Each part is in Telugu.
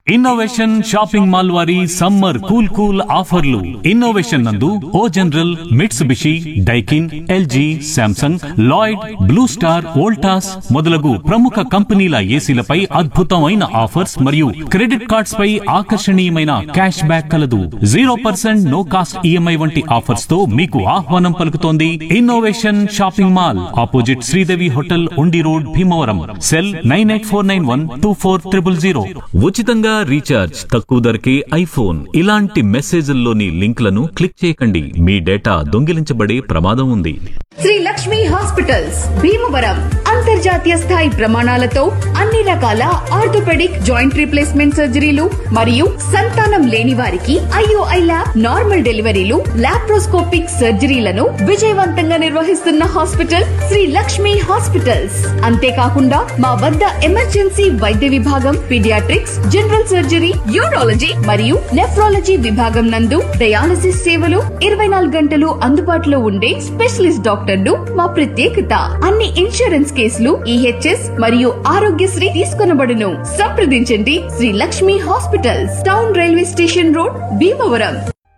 ఇన్నోవేషన్ షాపింగ్ మాల్ వారి సమ్మర్ కూల్ కూల్ ఆఫర్లు ఇన్నోవేషన్ నందు O General Mitsubishi Daikin LG Samsung Lloyd Blue Star Voltas మొదలగు ప్రముఖ కంపెనీల ఏసీలపై అద్భుతమైన ఆఫర్స్ మరియు క్రెడిట్ కార్డ్స్ పై ఆకర్షణీయమైన క్యాష్ బ్యాక్ కలదు zero percent no cost EMI వంటి ఆఫర్స్ తో మీకు ఆహ్వానం పలుకుతోంది innovation shopping mall opposite Sridevi hotel Undi road Bhimavaram cell nine eight four nine one two four triple zero ఉచితంగా రీఛార్జ్ తక్కువ ధరకే ఐఫోన్ ఇలాంటి మెసేజ్ల్లోని లింక్లను క్లిక్ చేయకండి మీ డేటా దొంగిలించబడే ప్రమాదం ఉంది శ్రీ లక్ష్మి హాస్పిటల్స్ భీమవరం అంతర్జాతీయ స్థాయి ప్రమాణాలతో అన్ని రకాల ఆర్థోపెడిక్ జాయింట్ రీప్లేస్మెంట్ సర్జరీలు మరియు సంతానం లేని వారికి ఐఓఐ ల్యాబ్ నార్మల్ డెలివరీలు లాప్రోస్కోపిక్ సర్జరీలను విజయవంతంగా నిర్వహిస్తున్న హాస్పిటల్ శ్రీ లక్ష్మి హాస్పిటల్స్ అంతేకాకుండా మా వద్ద ఎమర్జెన్సీ వైద్య విభాగం పీడియాట్రిక్స్ జనరల్ సర్జరీ యూరాలజీ మరియు నెఫ్రాలజీ విభాగం నందు డయాలసిస్ సేవలు ఇరవై నాలుగు గంటలు అందుబాటులో ఉండే స్పెషలిస్ట్ డాక్టర్లు మా ప్రత్యేకత అన్ని ఇన్సూరెన్స్ కేసులు ఈహెచ్ఎస్ మరియు ఆరోగ్యశ్రీ తీసుకొనబడును సంప్రదించండి Sri Lakshmi hospitals town railway station road Bhimavaram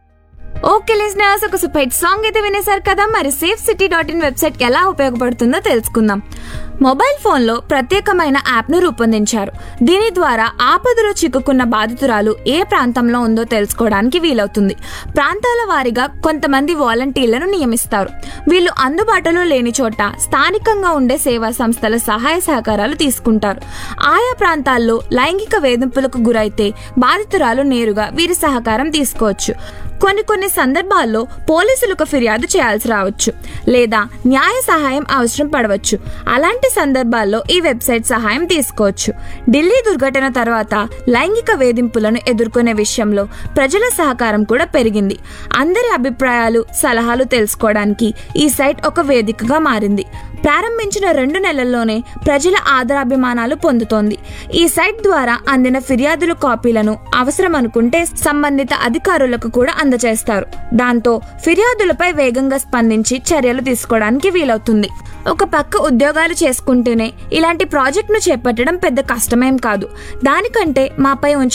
okay listeners ఒక సూపర్ సాంగ్ అయితే వినేశారు కదా మరి safe city dot in website ఎలా ఉపయోగపడుతుందో తెలుసుకుందాం మొబైల్ ఫోన్లో ప్రత్యేకమైన యాప్ను రూపొందించారు దీని ద్వారా ఆపదలో చిక్కుకున్న బాధితురాలు ఏ ప్రాంతంలో ఉందో తెలుసుకోవడానికి వీలవుతుంది ప్రాంతాల వారీగా కొంతమంది వాలంటీర్లను నియమిస్తారు వీళ్ళు అందుబాటులో లేని చోట స్థానికంగా ఉండే సేవా సంస్థల సహాయ సహకారాలు తీసుకుంటారు ఆయా ప్రాంతాల్లో లైంగిక వేధింపులకు గురైతే బాధితురాలు నేరుగా వీరి సహకారం తీసుకోవచ్చు కొన్ని కొన్ని సందర్భాల్లో పోలీసులకు ఫిర్యాదు చేయాల్సి రావచ్చు లేదా న్యాయ సహాయం అవసరం పడవచ్చు అలాంటి సందర్భాల్లో ఈ వెబ్సైట్ సహాయం తీసుకోవచ్చు ఢిల్లీ దుర్ఘటన తర్వాత లైంగిక వేధింపులను ఎదుర్కొనే విషయంలో ప్రజల సహకారం కూడా పెరిగింది అందరి అభిప్రాయాలు సలహాలు తెలుసుకోవడానికి ఈ సైట్ ఒక వేదికగా మారింది ప్రారంభించిన రెండు నెలల్లోనే ప్రజల ఆదరాభిమానాలు పొందుతోంది ఈ సైట్ ద్వారా అందిన ఫిర్యాదుల కాపీలను అవసరం అనుకుంటే సంబంధిత అధికారులకు కూడా అందజేస్తారు దాంతో ఫిర్యాదులపై వేగంగా స్పందించి చర్యలు తీసుకోవడానికి వీలవుతుంది ఒక పక్క ఉద్యోగాలు చేసుకుంటూనే ఇలాంటి ప్రాజెక్ట్ను చేపట్టడం పెద్ద కష్టమేం కాదు దానికంటే మాపై ఉంచిన